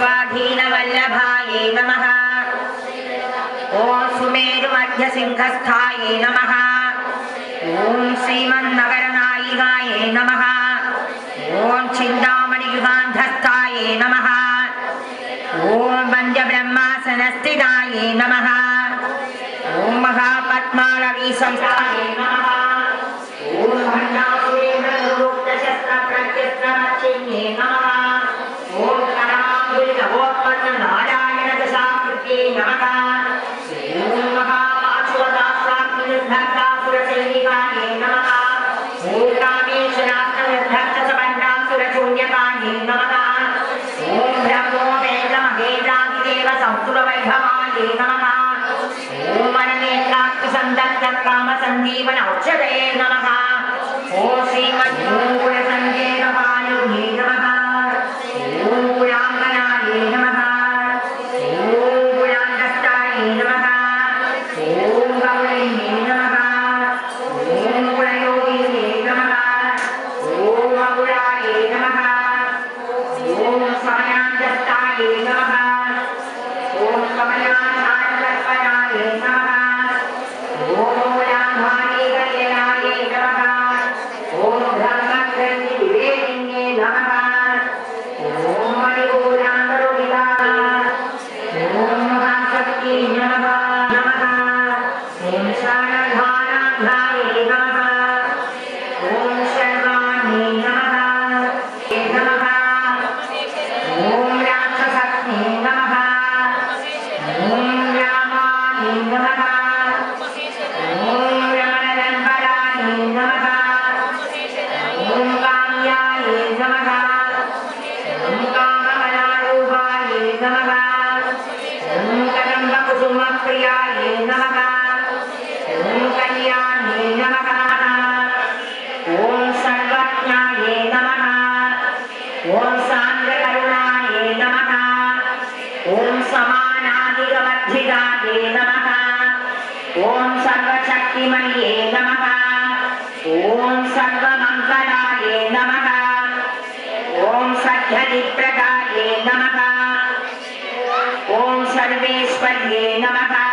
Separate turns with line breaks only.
स्वाधीनवल्लभायै नमः ॐ सुमेरुमध्यसिंहस्थायै नमः ॐ श्रीमन्नगरनायिकायै नमः ॐ चिन्तामणियुगान्धस्थायै नमः ॐ वन्द्यब्रह्मासनस्थितायै नमः ॐ महापद्मालवीसंस्थायै नमः ॐ भण्डासुरेन्द्रनिरुक्तशस्त्रप्रत्यस्त्रमच्चिन्ये नमः ॐ कराम्बुलिनवोत्पन्ननारायणदशाकृत्ये नमः ॐ महापाशुवदास्त्राग्निर्भक्तासुरसैनिकाये नमः ॐ कामेश्वराष्ट्रनिर्भक्तसबन्धासुरशून्यकाये नमः ॐ ब्रह्मो वेदमहेन्द्रादिदेव संस्तुतवैभवाये नमः ॐ मननेत्रात्मसन्दत्तकामसञ्जीवन औषधये नमः ॐ श्रीमद्भूयसञ्जयनपायुगे नमः ॐ पुराङ्गनाये नमः ॐ पुराङ्गस्ताये नमः ॐ गौरये नमः ॐ गुणयोगिने नमः ॐ अगुराये नमः ॐ समयान्तस्ताये नमः ॐ कमलाधारकल्पनाय नमः ॐ रामानीकल्याय नमः ॐ ब्रह्मग्रन्थिविवेकिन्ये नमः ॐ मणिपूराङ्गरुहिता ॐ महाशक्ति नमः नमः ॐ शरणधाराघ्राय नमः ॐ शर्वाणि नमः नमः ॐ राक्षसग्ने नमः ॐ रामाय नमः ॐ रमणरङ्गराय नमः ॐ काम्याय नमः ॐ कामकलारूपाय नमः ॐ कदम्बकुसुमप्रियाय नमः ॐ कल्याणे नमः ॐ सर्वज्ञाय नमः ॐ सान्द्रकरुणाय नमः ॐ समानादिगवर्धिताय नमः ॐ सर्वशक्तिमये नमः ॐ सर्वमङ्गलाय नमः ॐ सद्यदिप्रदाय नमः ॐ सर्वेश्वर्ये नमः